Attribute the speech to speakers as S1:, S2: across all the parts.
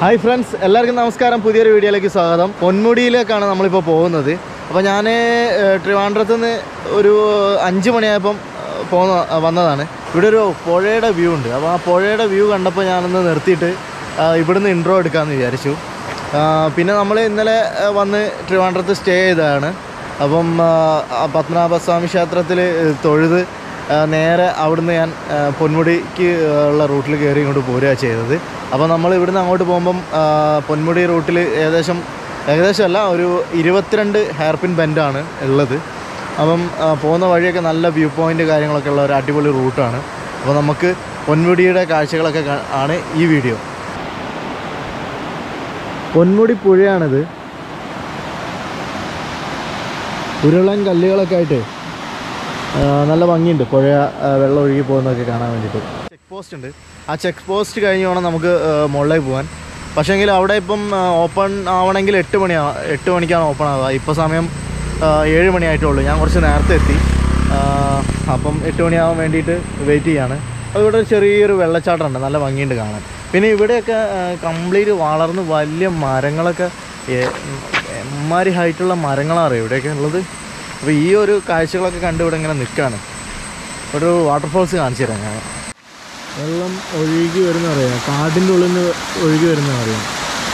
S1: hi friends എല്ലാവർക്കും നമസ്കാരം പുതിയൊരു വീഡിയോയിലേക്ക് സ്വാഗതം പൊന്മുടിയിലേക്കാണ് നമ്മളിപ്പോൾ പോകുന്നത് അപ്പോൾ ഞാൻ ട്രിവാൻഡ്രത്ത് നിന്ന് ഒരു അഞ്ച് മണിയായപ്പം ഏഹ്, പോന്ന വന്നതാണ് ഇവിടെ ഒരു പുഴയുടെ വ്യൂ ഉണ്ട് അപ്പോൾ ആ പുഴയുടെ വ്യൂ കണ്ടപ്പോൾ ഞാനൊന്ന് നിർത്തിയിട്ട് ആ, ഇവിടുന്ന് ഇൻട്രോ എടുക്കാമെന്ന് വിചാരിച്ചു ആ, പിന്നെ നമ്മൾ ഇന്നലെ ആ, വന്ന് ട്രിവാൻഡ്രത്ത് സ്റ്റേ ചെയ്തതാണ് അപ്പം ആ, ആ പത്മനാഭസ്വാമി ക്ഷേത്രത്തിൽ തൊഴുത് ആ, നേരെ അവിടുന്ന് ഞാൻ ആ, പൊന്മുടിക്ക് ഉള്ള റൂട്ടിൽ കയറി ഇങ്ങോട്ട് പോരുക ചെയ്തത് അപ്പോൾ നമ്മൾ ഇവിടുന്ന് അങ്ങോട്ട് പോകുമ്പം ആ, പൊന്മുടി റൂട്ടിൽ ഏകദേശം ഏകദേശം അല്ല ഒരു ഇരുപത്തിരണ്ട് ഹെയർ പിൻ ബെൻഡാണ് ഉള്ളത് അപ്പം ആ, പോകുന്ന വഴിയൊക്കെ നല്ല വ്യൂ പോയിൻ്റ് കാര്യങ്ങളൊക്കെ ഉള്ള ഒരു അടിപൊളി റൂട്ടാണ് അപ്പോൾ നമുക്ക് പൊന്മുടിയുടെ കാഴ്ചകളൊക്കെ കാ- ആണ് ഈ വീഡിയോ പൊന്മുടി പുഴയാണിത് ഉരുളൻ കല്ലുകളൊക്കെ ആയിട്ട് ആ, നല്ല ഭംഗിയുണ്ട് പുഴ ആ, വെള്ളം ഒഴുകി പോകുന്നതൊക്കെ കാണാൻ വേണ്ടിയിട്ട് ചെക്ക് പോസ്റ്റ് ഉണ്ട് ആ ചെക്ക് പോസ്റ്റ് കഴിഞ്ഞ് വേണം നമുക്ക് ആ, മുകളിലേക്ക് പോകാൻ പക്ഷേങ്കിൽ അവിടെ ഇപ്പം ഓപ്പൺ ആവണമെങ്കിൽ എട്ട് മണിയാ എട്ട് മണിക്കാണ് ഓപ്പൺ ആവുക ഇപ്പോൾ സമയം ആ, ഏഴ് മണിയായിട്ടുള്ളൂ ഞാൻ കുറച്ച് നേരത്തെ എത്തി ആ, അപ്പം എട്ട് മണിയാവാൻ വേണ്ടിയിട്ട് വെയിറ്റ് ചെയ്യാണ് അപ്പോൾ ഇവിടെ ഒരു ചെറിയൊരു വെള്ളച്ചാട്ടം ഉണ്ട് നല്ല ഭംഗിയുണ്ട് കാണാൻ പിന്നെ ഇവിടെയൊക്കെ കംപ്ലീറ്റ് വളർന്ന് വലിയ മരങ്ങളൊക്കെ എ- എമ്മാരി ഹൈറ്റുള്ള മരങ്ങളാണ് അറിയാം ഇവിടെയൊക്കെ ഉള്ളത് അപ്പോൾ ഈ ഒരു കാഴ്ചകളൊക്കെ കണ്ട് ഇവിടെ ഇങ്ങനെ നിൽക്കുകയാണ് ഒരു വാട്ടർഫോൾസ് കാണിച്ചു തരാം ഞാൻ വെള്ളം ഒഴുകി വരുന്ന അറിയാം കാടിൻ്റെ ഉള്ളിൽ നിന്ന് ഒഴുകി വരുന്ന അറിയാം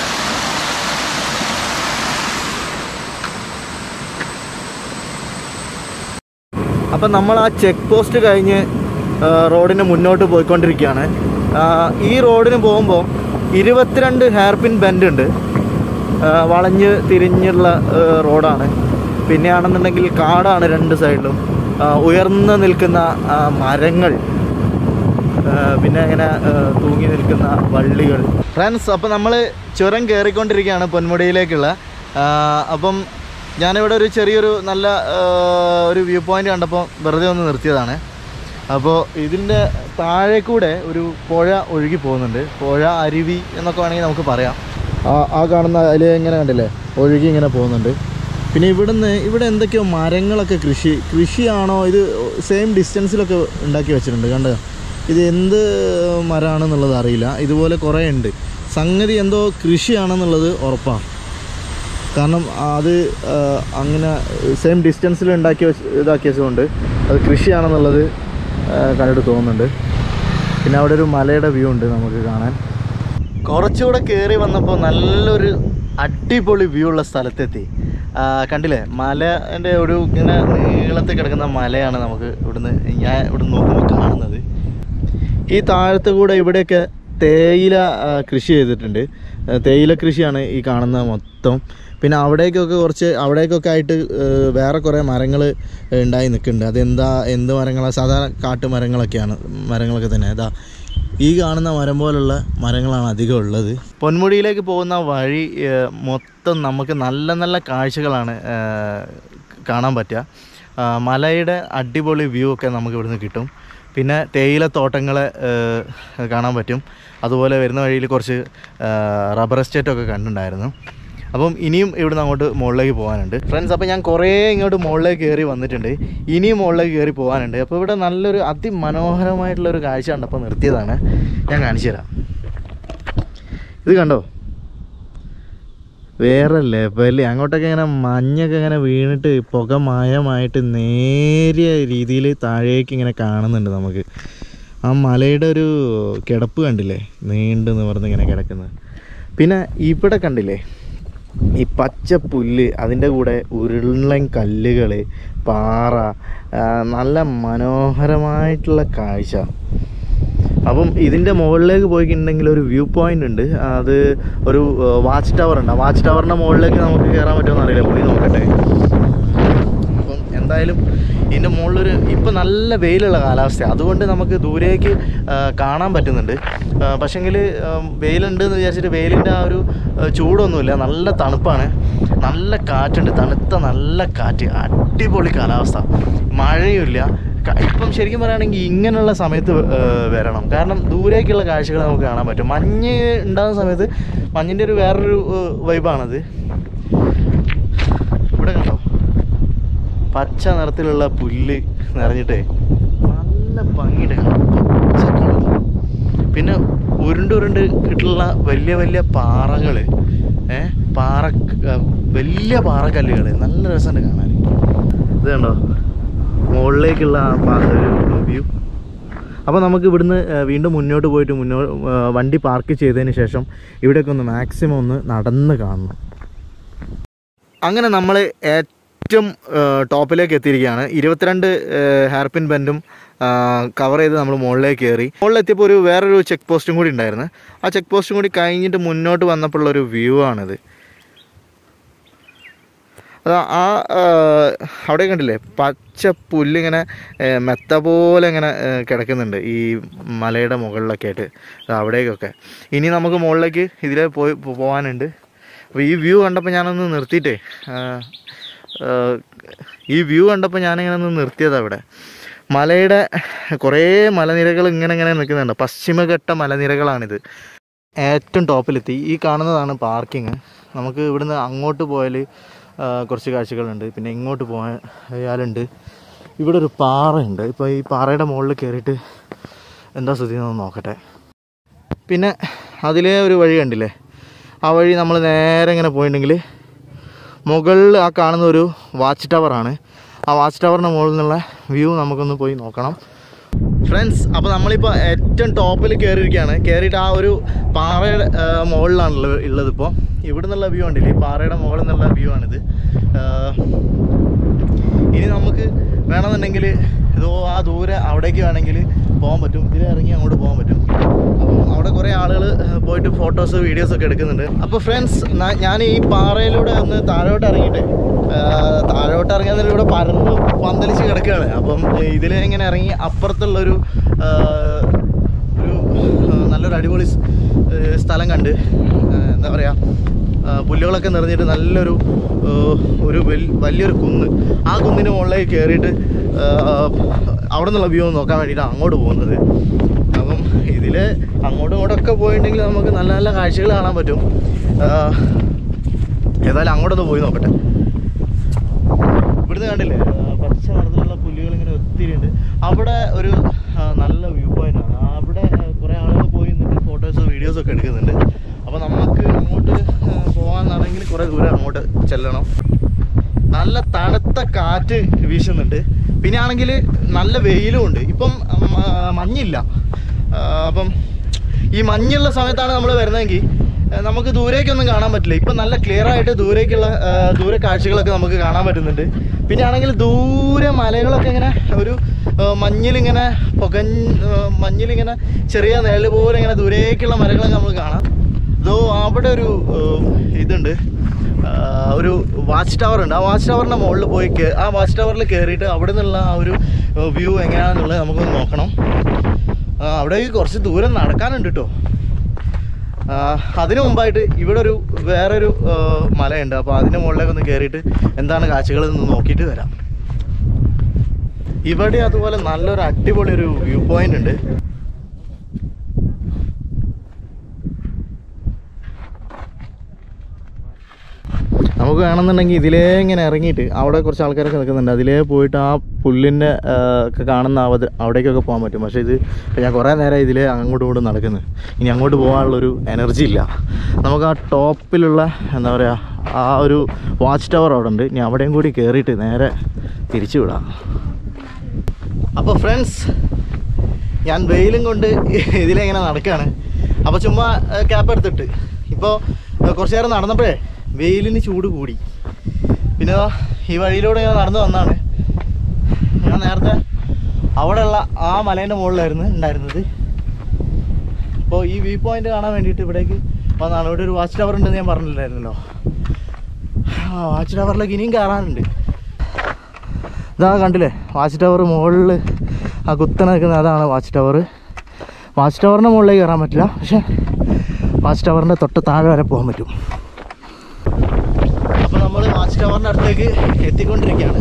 S1: അപ്പം നമ്മൾ ആ ചെക്ക് പോസ്റ്റ് കഴിഞ്ഞ് ആ, റോഡിന് മുന്നോട്ട് പോയിക്കൊണ്ടിരിക്കുകയാണ് ആ, ഈ റോഡിന് പോകുമ്പോൾ ഇരുപത്തിരണ്ട് ഹെയർ പിൻ ബെൻഡ് ഉണ്ട് ആ, വളഞ്ഞ് തിരിഞ്ഞുള്ള ആ, റോഡാണ് പിന്നെയാണെന്നുണ്ടെങ്കിൽ കാടാണ് രണ്ട് സൈഡിലും ആ, ഉയർന്ന് നിൽക്കുന്ന ആ, മരങ്ങൾ ആ, പിന്നെ ഇങ്ങനെ ആ, തൂങ്ങി നിൽക്കുന്ന വള്ളികൾ ഫ്രണ്ട്സ് അപ്പോൾ നമ്മൾ ചുരം കയറിക്കൊണ്ടിരിക്കുകയാണ് പൊന്മുടിയിലേക്കുള്ള ആ, അപ്പം ഞാനിവിടെ ഒരു ചെറിയൊരു നല്ല ആ, ഒരു വ്യൂ പോയിന്റ് കണ്ടപ്പോൾ വെറുതെ ഒന്ന് നിർത്തിയതാണ് അപ്പോൾ ഇതിൻ്റെ താഴെ കൂടെ ഒരു പുഴ ഒഴുകി പോകുന്നുണ്ട് പുഴ അരുവി എന്നൊക്കെ വേണമെങ്കിൽ നമുക്ക് പറയാം ആ ആ കാണുന്ന അതിൽ ഇങ്ങനെ കണ്ടില്ലേ ഒഴുകി ഇങ്ങനെ പോകുന്നുണ്ട് പിന്നെ ഇവിടുന്ന് ഇവിടെ എന്തൊക്കെയോ മരങ്ങളൊക്കെ കൃഷി കൃഷിയാണോ ഇത് സെയിം ഡിസ്റ്റൻസിലൊക്കെ ഉണ്ടാക്കി വെച്ചിട്ടുണ്ട് കണ്ടോ ഇത് എന്ത് മരമാണെന്നുള്ളത് അറിയില്ല ഇതുപോലെ കുറേ ഉണ്ട് സംഗതി എന്തോ കൃഷിയാണെന്നുള്ളത് ഉറപ്പാണ് കാരണം അത് ആ, അങ്ങനെ സെയിം ഡിസ്റ്റൻസിൽ ഉണ്ടാക്കി വെച്ച് ഇതാക്കി വെച്ചതുകൊണ്ട് അത് കൃഷിയാണെന്നുള്ളത് ആ, കണ്ടിട്ട് തോന്നുന്നുണ്ട് പിന്നെ അവിടെ ഒരു മലയുടെ വ്യൂ ഉണ്ട് നമുക്ക് കാണാൻ കുറച്ചുകൂടെ കയറി വന്നപ്പോൾ നല്ലൊരു അടിപൊളി വ്യൂ ഉള്ള സ്ഥലത്തെത്തി ആ, കണ്ടില്ലേ മലേൻ്റെ ഒരു ഇങ്ങനെ നീളത്തിൽ കിടക്കുന്ന മലയാണ് നമുക്ക് ഇവിടുന്ന് ഞാൻ ഇവിടുന്ന് നോക്കുമ്പോൾ കാണുന്നത് ഈ താഴത്തെ കൂടെ ഇവിടെയൊക്കെ തേയില ആ, കൃഷി ചെയ്തിട്ടുണ്ട് ആ, തേയില കൃഷിയാണ് ഈ കാണുന്ന മൊത്തം പിന്നെ അവിടേക്കൊക്കെ കുറച്ച് അവിടേക്കൊക്കെ ആയിട്ട് ആ, വേറെ കുറേ മരങ്ങൾ ഉണ്ടായി നിൽക്കുന്നുണ്ട് അതെന്താ എന്ത് മരങ്ങളാണ് സാധാരണ കാട്ടുമരങ്ങളൊക്കെയാണ് മരങ്ങളൊക്കെ തന്നെ അതാ ഈ കാണുന്ന മരം പോലുള്ള മരങ്ങളാണ് അധികം ഉള്ളത് പൊന്മുടിയിലേക്ക് പോകുന്ന വഴി ആ, മൊത്തം നമുക്ക് നല്ല നല്ല കാഴ്ചകളാണ് ആ, കാണാൻ പറ്റുക ആ, മലയുടെ അടിപൊളി വ്യൂ ഒക്കെ നമുക്ക് ഇവിടുന്ന് കിട്ടും പിന്നെ തേയിലത്തോട്ടങ്ങൾ കാണാൻ പറ്റും അതുപോലെ വരുന്ന വഴിയിൽ കുറച്ച് ആ, റബ്ബർ എസ്റ്റേറ്റൊക്കെ കണ്ടിട്ടുണ്ടായിരുന്നു അപ്പം ഇനിയും ഇവിടുന്ന് അങ്ങോട്ട് മുകളിലേക്ക് പോകാനുണ്ട് ഫ്രണ്ട്സ് അപ്പോൾ ഞാൻ കുറേ ഇങ്ങോട്ട് മുകളിലേക്ക് കയറി വന്നിട്ടുണ്ട് ഇനിയും മുകളിലേക്ക് കയറി പോകാനുണ്ട് അപ്പോൾ ഇവിടെ നല്ലൊരു അതിമനോഹരമായിട്ടുള്ളൊരു കാഴ്ച കണ്ടപ്പോൾ നിർത്തിയതാണ് ഞാൻ കാണിച്ചു തരാം ഇത് കണ്ടോ വേറെ ലെവല് അങ്ങോട്ടൊക്കെ ഇങ്ങനെ മഞ്ഞൊക്കെ ഇങ്ങനെ വീണിട്ട് പുക മയമായിട്ട് നേരിയ രീതിയിൽ താഴേക്ക് ഇങ്ങനെ കാണുന്നുണ്ട് നമുക്ക് ആ മലയുടെ ഒരു കിടപ്പ് കണ്ടില്ലേ നീണ്ടു നിവർന്ന് ഇങ്ങനെ കിടക്കുന്നത് പിന്നെ ഇവിടെ കണ്ടില്ലേ ഈ പച്ച പുല്ല് അതിൻ്റെ കൂടെ ഉരുളൻ കല്ലുകൾ പാറ ആ, നല്ല മനോഹരമായിട്ടുള്ള കാഴ്ച അപ്പം ഇതിൻ്റെ മുകളിലേക്ക് പോയിട്ടുണ്ടെങ്കിൽ ഒരു വ്യൂ പോയിന്റ് ഉണ്ട് അത് ഒരു വാച്ച് ടവർ ഉണ്ട് ആ വാച്ച് ടവറിൻ്റെ മുകളിലേക്ക് നമുക്ക് കയറാൻ പറ്റുമെന്ന് അറിയില്ല പോയി നോക്കട്ടെ അപ്പം എന്തായാലും ഇതിൻ്റെ മുകളിലൊരു ഇപ്പം നല്ല വെയിലുള്ള കാലാവസ്ഥയാണ് അതുകൊണ്ട് നമുക്ക് ദൂരേക്ക് ആ, കാണാൻ പറ്റുന്നുണ്ട് പക്ഷേങ്കിൽ വെയിലുണ്ട് എന്ന് വിചാരിച്ചിട്ട് വെയിലിൻ്റെ ആ ഒരു ആ, ചൂടൊന്നുമില്ല നല്ല തണുപ്പാണ് നല്ല കാറ്റുണ്ട് തണുത്ത നല്ല കാറ്റ് അടിപൊളി കാലാവസ്ഥ മഴയുമില്ല ക- ഇപ്പം ശരിക്കും പറയുകയാണെങ്കിൽ ഇങ്ങനെയുള്ള സമയത്ത് ആ, വരണം കാരണം ദൂരേക്കുള്ള കാഴ്ചകൾ നമുക്ക് കാണാൻ പറ്റും മഞ്ഞ് ഉണ്ടാകുന്ന സമയത്ത് മഞ്ഞിൻ്റെ ഒരു വേറൊരു വൈബാണത് ഇവിടെ കണ്ടോ പച്ച നിറത്തിലുള്ള പുല്ല് നിറഞ്ഞിട്ടേ നല്ല ഭംഗിയിട്ട് കാണാം പച്ച കളർ പിന്നെ ഉരുണ്ട് ഉരുണ്ട് ഇട്ടുള്ള വലിയ വലിയ പാറകൾ ഏ പാറ വലിയ പാറക്കല്ലുകൾ നല്ല രസമുണ്ട് കാണാൻ ഇത് കണ്ടോ മുകളിലേക്കുള്ള ആ വ്യൂ അപ്പോൾ നമുക്ക് ഇവിടുന്ന് ആ, വീണ്ടും മുന്നോട്ട് പോയിട്ട് മുന്നോ ആ, വണ്ടി പാർക്ക് ചെയ്തതിന് ശേഷം ഇവിടെയൊക്കെ ഒന്ന് മാക്സിമം ഒന്ന് നടന്ന് കാണണം അങ്ങനെ നമ്മൾ ഏറ്റവും ആ, ടോപ്പിലേക്ക് എത്തിയിരിക്കുകയാണ് ഇരുപത്തിരണ്ട് ഹെയർപിൻ ബെൻഡും കവർ ചെയ്ത് നമ്മൾ മുകളിലേക്ക് കയറി മുകളിലെത്തിയപ്പോൾ ഒരു വേറൊരു ചെക്ക് പോസ്റ്റും കൂടി ഉണ്ടായിരുന്നു ആ ചെക്ക് പോസ്റ്റും കൂടി കഴിഞ്ഞിട്ട് മുന്നോട്ട് വന്നപ്പോഴുള്ള ഒരു വ്യൂ ആണിത് അത് ആ ആ, അവിടെ കണ്ടില്ലേ പച്ച പുല്ലിങ്ങനെ ഏ, മെത്ത പോലെ ഇങ്ങനെ ഏ, കിടക്കുന്നുണ്ട് ഈ മലയുടെ മുകളിലൊക്കെ ആയിട്ട് അത് അവിടേക്കൊക്കെ ഇനി നമുക്ക് മുകളിലേക്ക് ഇതിലെ പോയി പോ- പോകാനുണ്ട് അപ്പോൾ ഈ വ്യൂ കണ്ടപ്പോൾ ഞാനൊന്ന് നിർത്തിയിട്ടേ ആ, ആ, ഈ വ്യൂ കണ്ടപ്പോൾ ഞാനിങ്ങനെ ഒന്ന് നിർത്തിയത് അവിടെ മലയുടെ കുറേ മലനിരകൾ ഇങ്ങനെ ഇങ്ങനെ നിൽക്കുന്നുണ്ട് പശ്ചിമഘട്ട മലനിരകളാണിത് ഏറ്റവും ടോപ്പിലെത്തി ഈ കാണുന്നതാണ് പാർക്കിങ് നമുക്ക് ഇവിടുന്ന് അങ്ങോട്ട് പോയാൽ കുറച്ച് കാഴ്ചകളുണ്ട് പിന്നെ ഇങ്ങോട്ട് പോയാലുണ്ട് ഇവിടെ ഒരു പാറയുണ്ട് ഇപ്പോൾ ഈ പാറയുടെ മുകളിൽ കയറിയിട്ട് എന്താ സ്ഥിതി എന്നൊന്ന് നോക്കട്ടെ പിന്നെ അതിലേ ഒരു വഴി കണ്ടില്ലേ ആ വഴി നമ്മൾ നേരെ ഇങ്ങനെ പോയിട്ടുണ്ടെങ്കിൽ മുകളിൽ ആ കാണുന്ന ഒരു വാച്ച് ടവറാണ് ആ വാച്ച് ടവറിൻ്റെ മുകളിൽ നിന്നുള്ള വ്യൂ നമുക്കൊന്ന് പോയി നോക്കണം ഫ്രണ്ട്സ് അപ്പോൾ നമ്മളിപ്പോൾ ഏറ്റവും ടോപ്പിൽ കയറിയിരിക്കുകയാണ് കയറിയിട്ട് ആ ഒരു പാറയുടെ ആ, മുകളിലാണല്ലോ ഉള്ളത് ഇപ്പോൾ ഇവിടെ നിന്നുള്ള വ്യൂ ഉണ്ടല്ലേ ഈ പാറയുടെ മുകളിൽ നിന്നുള്ള വ്യൂ ആണിത് ആ, ഇനി നമുക്ക് വേണമെന്നുണ്ടെങ്കിൽ ഇതോ ആ ദൂരെ അവിടേക്ക് വേണമെങ്കിൽ പോകാൻ പറ്റും ഇതിൽ ഇറങ്ങി അങ്ങോട്ട് പോകാൻ പറ്റും അപ്പം അവിടെ കുറേ ആളുകൾ പോയിട്ട് ഫോട്ടോസ് വീഡിയോസ് ഒക്കെ എടുക്കുന്നുണ്ട് അപ്പോൾ ഫ്രണ്ട്സ് ഞാൻ ഈ പാറയിലൂടെ ഒന്ന് താഴോട്ട് ഇറങ്ങിയിട്ടേ ആ, താഴോട്ട് ഇറങ്ങിയതിൽ ഇവിടെ പരന്ന് പന്തലിച്ച് കിടക്കുകയാണ് അപ്പം ഇതിൽ ഇങ്ങനെ ഇറങ്ങി അപ്പുറത്തുള്ളൊരു ആ, ഒരു ആ, നല്ലൊരു അടിപൊളി സ്- ഏ, സ്ഥലം കണ്ട് ആ, എന്താ പറയുക ആ, പുല്ലുകളൊക്കെ നിറഞ്ഞിട്ട് നല്ലൊരു ആ, ഒരു വൽ- വലിയൊരു കുന്ന് ആ കുന്നിന് മുകളിലേക്ക് കയറിയിട്ട് അവിടെ നിന്നുള്ള വ്യൂ നോക്കാൻ വേണ്ടിയിട്ടാണ് അങ്ങോട്ട് പോകുന്നത് അപ്പം ഇതിൽ അങ്ങോട്ടും ഇങ്ങോട്ടൊക്കെ പോയിട്ടുണ്ടെങ്കിൽ നമുക്ക് നല്ല നല്ല കാഴ്ചകൾ കാണാൻ പറ്റും ആ, ഏതായാലും അങ്ങോട്ടൊന്ന് പോയി നോക്കട്ടെ ഇവിടുന്ന് കണ്ടില്ലേ ആ, പച്ച നിറത്തിലുള്ള പുല്ലുകൾ ഇങ്ങനെ ഒത്തിരി ഉണ്ട് അവിടെ ഒരു ആ, നല്ല വ്യൂ പോയിന്റ് ആണ് അവിടെ ആ, കുറേ ആളുകൾ പോയി നിന്നിട്ട് ഫോട്ടോസ് വീഡിയോസ് ഒക്കെ എടുക്കുന്നുണ്ട് അപ്പോൾ നമുക്ക് അങ്ങോട്ട് ആ, പോകാന്നാണെങ്കിൽ കുറേ ദൂരം അങ്ങോട്ട് ചെല്ലണം നല്ല തണുത്ത കാറ്റ് വീശുന്നുണ്ട് പിന്നെ ആണെങ്കിൽ നല്ല വെയിലും ഉണ്ട് ഇപ്പം മ- മഞ്ഞില്ല ആ, അപ്പം ഈ മഞ്ഞുള്ള സമയത്താണ് നമ്മൾ വരുന്നതെങ്കിൽ ആ, നമുക്ക് ദൂരേക്കൊന്നും കാണാൻ പറ്റില്ല ഇപ്പം നല്ല ക്ലിയർ ആയിട്ട് ദൂരേക്കുള്ള ആ, ദൂരെ കാഴ്ചകളൊക്കെ നമുക്ക് കാണാൻ പറ്റുന്നുണ്ട് പിന്നെ ആണെങ്കിൽ ദൂരെ മലകളൊക്കെ ഇങ്ങനെ ഒരു ആ, മഞ്ഞിലിങ്ങനെ പുകഞ്ഞ് ആ, മഞ്ഞിലിങ്ങനെ ചെറിയ നിഴല് പോലെ ഇങ്ങനെ ദൂരേക്കുള്ള മലകളൊക്കെ നമുക്ക് കാണാം ഇതോ അവിടെ ഒരു ആ, ഇതുണ്ട് ആ, ഒരു വാച്ച് ടവർ ഉണ്ട് ആ വാച്ച് ടവറിൻ്റെ മുകളിൽ പോയി കേ- ആ വാച്ച് ടവറിൽ കയറിയിട്ട് അവിടെ നിന്നുള്ള ആ ഒരു വ്യൂ എങ്ങനെയാണെന്നുള്ളത് നമുക്കൊന്ന് നോക്കണം ആ, അവിടെ ഈ കുറച്ച് ദൂരം നടക്കാനുണ്ട് കേട്ടോ അതിനു മുമ്പായിട്ട് ഇവിടെ ഒരു വേറൊരു ആ, മലയുണ്ട് അപ്പോൾ അതിൻ്റെ മുകളിലേക്ക് ഒന്ന് കയറിയിട്ട് എന്താണ് കാഴ്ചകൾ എന്ന് നോക്കിയിട്ട് വരാം ഇവിടെ അതുപോലെ നല്ലൊരു അടിപൊളി ഒരു വ്യൂ പോയിന്റ് ഉണ്ട് നമുക്ക് വേണമെന്നുണ്ടെങ്കിൽ ഇതിലേ ഇങ്ങനെ ഇറങ്ങിയിട്ട് അവിടെ കുറച്ച് ആൾക്കാരൊക്കെ നിൽക്കുന്നുണ്ട് അതിലേ പോയിട്ട് ആ പുല്ലിൻ്റെ ആ, ഒക്കെ കാണുന്ന അവത് അവിടേക്കൊക്കെ പോകാൻ പറ്റും പക്ഷേ ഇത് ഇപ്പം ഞാൻ കുറേ നേരം ഇതിലേ അങ്ങോട്ടും ഇങ്ങോട്ടും നടക്കുന്നു ഇനി അങ്ങോട്ട് പോകാനുള്ളൊരു എനർജി ഇല്ല നമുക്ക് ആ ടോപ്പിലുള്ള എന്താ പറയുക ആ ഒരു വാച്ച് ടവർ അവിടെ ഉണ്ട് ഇനി അവിടെയും കൂടി കയറിയിട്ട് നേരെ തിരിച്ചു വിടാം അപ്പോൾ ഫ്രണ്ട്സ് ഞാൻ വെയിലും കൊണ്ട് ഇതിലെങ്ങനെ നടക്കുകയാണ് അപ്പോൾ ചുമ്മാ ക്യാപ്പ് എടുത്തിട്ട് ഇപ്പോൾ കുറച്ച് നേരം നടന്നപ്പോഴേ വെയിലിന് ചൂട് കൂടി പിന്നെ ദാ ഈ വഴിയിലൂടെ ഞാൻ നടന്നു വന്നാണ് ഞാൻ നേരത്തെ അവിടെയുള്ള ആ മലേൻ്റെ മുകളിലായിരുന്നു ഉണ്ടായിരുന്നത് അപ്പോൾ ഈ വ്യൂ പോയിന്റ് കാണാൻ വേണ്ടിയിട്ട് ഇവിടേക്ക് വന്നാണ് ഇവിടെ ഒരു വാച്ച് ടവർ ഉണ്ടെന്ന് ഞാൻ പറഞ്ഞില്ലായിരുന്നല്ലോ ആ വാച്ച് ടവറിലേക്ക് ഇനിയും കയറാനുണ്ട് ഇതാ കണ്ടില്ലേ വാച്ച് ടവർ മുകളിൽ ആ കുത്തനെ നിൽക്കുന്ന അതാണ് വാച്ച് ടവർ വാച്ച് ടവറിൻ്റെ മുകളിലേക്ക് കയറാൻ പറ്റില്ല പക്ഷേ വാച്ച് ടവറിൻ്റെ തൊട്ട് താഴെ വരെ പോകാൻ പറ്റും അപ്പോൾ നമ്മൾ വാച്ച് ടവറിൻ്റെ അടുത്തേക്ക് എത്തിക്കൊണ്ടിരിക്കുകയാണ്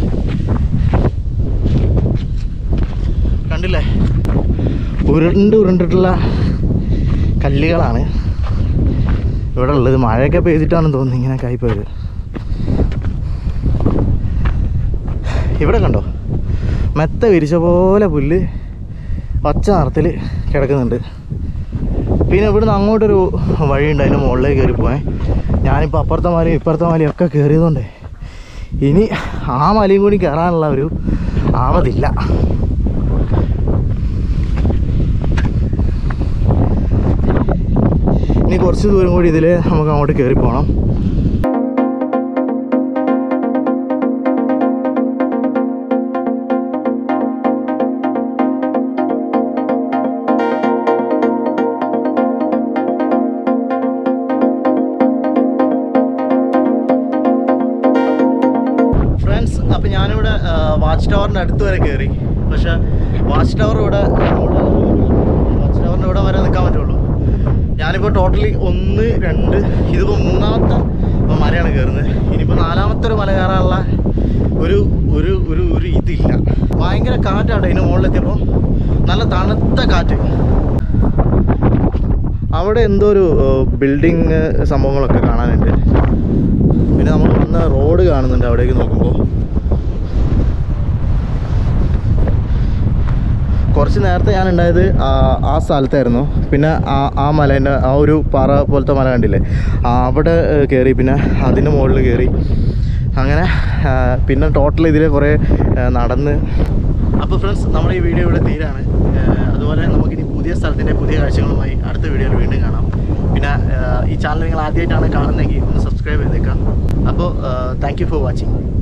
S1: കണ്ടില്ലേ ഉരുണ്ട് ഉരുണ്ടിട്ടുള്ള കല്ലുകളാണ് ഇവിടെ ഉള്ളത് മഴയൊക്കെ പെയ്തിട്ടാണെന്ന് തോന്നുന്നു ഇങ്ങനെ ആയിപ്പോയത് ഇവിടെ കണ്ടോ മെത്ത വിരിച്ച പോലെ പുല്ല് പച്ച നിറത്തിൽ കിടക്കുന്നുണ്ട് പിന്നെ ഇവിടുന്ന് അങ്ങോട്ടൊരു വഴിയുണ്ട് അതിൻ്റെ മുകളിലേക്ക് കയറി പോയേ ഞാനിപ്പോൾ അപ്പുറത്തെ മലയും ഇപ്പുറത്തെ മലയും ഒക്കെ കയറിയതുകൊണ്ട് ഇനി ആ മലയും കൂടി കയറാനുള്ള ഒരു ആവതില്ല ഇനി കുറച്ച് ദൂരം കൂടി ഇതിൽ നമുക്ക് അങ്ങോട്ട് കയറി പോകണം ഫ്രണ്ട്സ് അപ്പം ഞാനിവിടെ വാച്ച് ടവറിൻ്റെ അടുത്ത് വരെ കയറി പക്ഷെ വാച്ച് ടവർ ഇവിടെ വാച്ച് ടവറിൻ്റെ ഇവിടെ വരെ നിൽക്കാൻ പറ്റുള്ളൂ ഞാനിപ്പോൾ ടോട്ടലി ഒന്ന് രണ്ട് ഇതിപ്പോൾ മൂന്നാമത്തെ മലയാണ് കയറുന്നത് ഇനിയിപ്പോൾ നാലാമത്തെ ഒരു മല കയറാനുള്ള ഒരു ഒരു ഒരു ഒരു ഇതില്ല ഭയങ്കര കാറ്റാണ് ഇതിന് മുകളിലെത്തിയപ്പോൾ നല്ല തണുത്ത കാറ്റ് അവിടെ എന്തോ ഒരു ബിൽഡിങ് സംഭവങ്ങളൊക്കെ കാണാനുണ്ട് പിന്നെ നമ്മൾ വന്ന റോഡ് കാണുന്നുണ്ട് അവിടേക്ക് നോക്കുമ്പോൾ കുറച്ച് നേരത്തെ ഞാൻ ഉണ്ടായത് ആ- ആ സ്ഥലത്തായിരുന്നു പിന്നെ ആ ആ മലേൻ്റെ ആ ഒരു പാറ പോലത്തെ മല കണ്ടില്ലേ ആ അവിടെ ഏഹ്, കയറി പിന്നെ അതിൻ്റെ മുകളിൽ കയറി അങ്ങനെ ആ, പിന്നെ ടോട്ടൽ ഇതിൽ കുറേ ഏഹ്, നടന്ന് അപ്പോൾ ഫ്രണ്ട്സ് നമ്മുടെ ഈ വീഡിയോ ഇവിടെ തീരാണ് ഏഹ്, അതുപോലെ നമുക്കിനി പുതിയ സ്ഥലത്തിൻ്റെ പുതിയ കാഴ്ചകളുമായി അടുത്ത വീഡിയോയിൽ വീണ്ടും കാണാം പിന്നെ ഏഹ്, ഈ ചാനൽ നിങ്ങൾ ആദ്യമായിട്ടാണ് കാണുന്നതെങ്കിൽ ഒന്ന് സബ്സ്ക്രൈബ് ചെയ്തേക്കാം അപ്പോൾ താങ്ക് യു ഫോർ വാച്ചിങ്